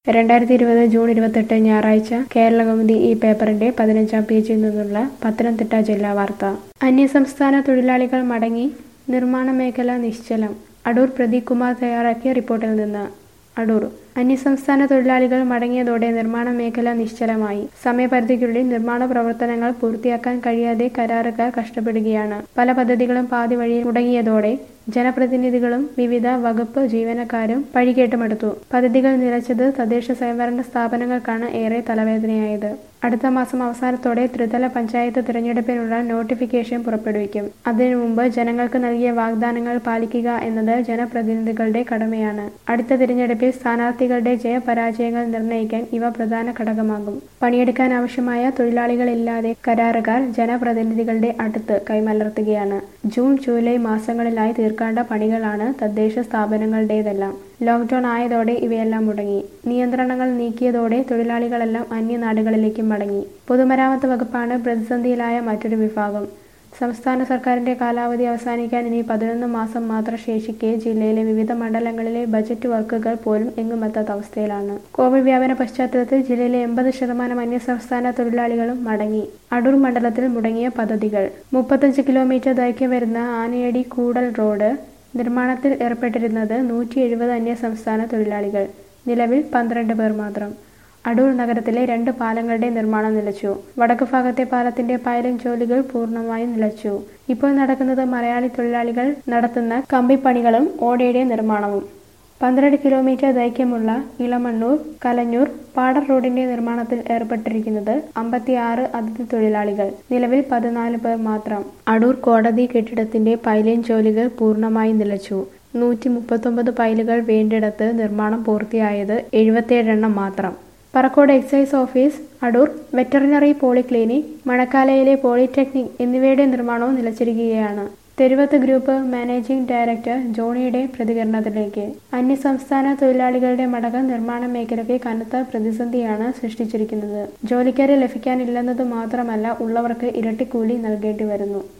രണ്ടായിരത്തി ഇരുപത് ജൂൺ ഇരുപത്തെട്ട് ഞായറാഴ്ച കേരളകൗമുദി ഈ പേപ്പറിന്റെ പതിനഞ്ചാം പേജിൽ നിന്നുള്ള പത്തനംതിട്ട ജില്ലാ വാർത്ത അന്യസംസ്ഥാന തൊഴിലാളികൾ മടങ്ങി നിർമ്മാണ മേഖല നിശ്ചലം അടൂർ പ്രദീപ് കുമാർ തയ്യാറാക്കിയ റിപ്പോർട്ടിൽ നിന്ന് അടൂർ അന്യസംസ്ഥാന തൊഴിലാളികൾ മടങ്ങിയതോടെ നിർമ്മാണ മേഖല നിശ്ചലമായി സമയപരിധിക്കുള്ളിൽ നിർമ്മാണ പ്രവർത്തനങ്ങൾ പൂർത്തിയാക്കാൻ കഴിയാതെ കരാറുകാർ കഷ്ടപ്പെടുകയാണ് പല പദ്ധതികളും പാതി വഴിയിൽ മുടങ്ങിയതോടെ ജനപ്രതിനിധികളും വിവിധ വകുപ്പ് ജീവനക്കാരും പഴികേട്ടുമെടുത്തു പദ്ധതികൾ നിലച്ചത് തദ്ദേശ സ്വയംഭരണ സ്ഥാപനങ്ങൾക്കാണ് ഏറെ തലവേദനയായത് അടുത്ത മാസം അവസാനത്തോടെ ത്രിതല പഞ്ചായത്ത് തിരഞ്ഞെടുപ്പിനുള്ള നോട്ടിഫിക്കേഷൻ പുറപ്പെടുവിക്കും അതിനു മുമ്പ് ജനങ്ങൾക്ക് നൽകിയ വാഗ്ദാനങ്ങൾ പാലിക്കുക എന്നത് ജനപ്രതിനിധികളുടെ കടമയാണ് അടുത്ത തിരഞ്ഞെടുപ്പിൽ സ്ഥാനാർത്ഥികളുടെ ജയപരാജയങ്ങൾ നിർണ്ണയിക്കാൻ ഇവ പ്രധാന ഘടകമാകും പണിയെടുക്കാൻ ആവശ്യമായ തൊഴിലാളികളില്ലാതെ കരാറുകാർ ജനപ്രതിനിധികളുടെ അടുത്ത് കൈമലർത്തുകയാണ് ജൂൺ ജൂലൈ മാസങ്ങളിലായി തീർക്കേണ്ട പണികളാണ് തദ്ദേശ സ്ഥാപനങ്ങളുടേതെല്ലാം ലോക്ക്ഡൌൺ ആയതോടെ ഇവയെല്ലാം മുടങ്ങി നിയന്ത്രണങ്ങൾ നീക്കിയതോടെ തൊഴിലാളികളെല്ലാം അന്യനാടുകളിലേക്ക് മടങ്ങി പൊതുമരാമത്ത് വകുപ്പാണ് പ്രതിസന്ധിയിലായ മറ്റൊരു വിഭാഗം സംസ്ഥാന സർക്കാരിന്റെ കാലാവധി അവസാനിക്കാൻ ഇനി പതിനൊന്ന് മാസം മാത്രം ശേഷിക്കെ ജില്ലയിലെ വിവിധ മണ്ഡലങ്ങളിലെ ബജറ്റ് വർക്കുകൾ പോലും എങ്ങുമെത്താത്ത അവസ്ഥയിലാണ് കോവിഡ് വ്യാപന പശ്ചാത്തലത്തിൽ ജില്ലയിലെ എൺപത് ശതമാനം അന്യസംസ്ഥാന തൊഴിലാളികളും മടങ്ങി അടൂർ മണ്ഡലത്തിൽ മുടങ്ങിയ പദ്ധതികൾ മുപ്പത്തഞ്ച് കിലോമീറ്റർ ദൈർഘ്യം വരുന്ന ആനയടി കൂടൽ റോഡ് നിർമ്മാണത്തിൽ ഏർപ്പെട്ടിരുന്നത് നൂറ്റി എഴുപത് അന്യസംസ്ഥാന തൊഴിലാളികൾ നിലവിൽ പന്ത്രണ്ട് പേർ മാത്രം അടൂർ നഗരത്തിലെ രണ്ട് പാലങ്ങളുടെ നിർമ്മാണം നിലച്ചു വടക്ക് ഭാഗത്തെ പാലത്തിന്റെ പൈലിംഗ് ജോലികൾ പൂർണ്ണമായും നിലച്ചു ഇപ്പോൾ നടക്കുന്നത് മലയാളി തൊഴിലാളികൾ നടത്തുന്ന കമ്പിപ്പണികളും ഓടയുടെ നിർമ്മാണവും പന്ത്രണ്ട് കിലോമീറ്റർ ദൈർഘ്യമുള്ള ഇളമണ്ണൂർ കലഞ്ഞൂർ പാടർ റോഡിന്റെ നിർമ്മാണത്തിൽ ഏർപ്പെട്ടിരിക്കുന്നത് അമ്പത്തിയാറ് അതിഥി തൊഴിലാളികൾ നിലവിൽ പതിനാല് പേർ മാത്രം അടൂർ കോടതി കെട്ടിടത്തിന്റെ പൈലിംഗ് ജോലികൾ പൂർണ്ണമായി നിലച്ചു നൂറ്റി മുപ്പത്തൊമ്പത് പൈലുകൾ വേണ്ടിടത്ത് നിർമ്മാണം പൂർത്തിയായത് എഴുപത്തിയേഴെണ്ണം മാത്രം Parakode excise office Adoor veterinary polyclinic മണക്കാലയിലെ പോളിടെക്നിക് എന്നിവയുടെ നിർമ്മാണവും നിലച്ചിരിക്കുകയാണ് തെരുവത്ത് ഗ്രൂപ്പ് മാനേജിംഗ് ഡയറക്ടർ ജോണിയുടെ പ്രതികരണത്തിലേക്ക് അന്യസംസ്ഥാന തൊഴിലാളികളുടെ മടക്കം നിർമ്മാണ മേഖലയ്ക്ക് കനത്ത പ്രതിസന്ധിയാണ് സൃഷ്ടിച്ചിരിക്കുന്നത് ജോലിക്കാരെ ലഭിക്കാനില്ലെന്നത് മാത്രമല്ല ഉള്ളവർക്ക് ഇരട്ടിക്കൂലി നൽകേണ്ടി വരുന്നു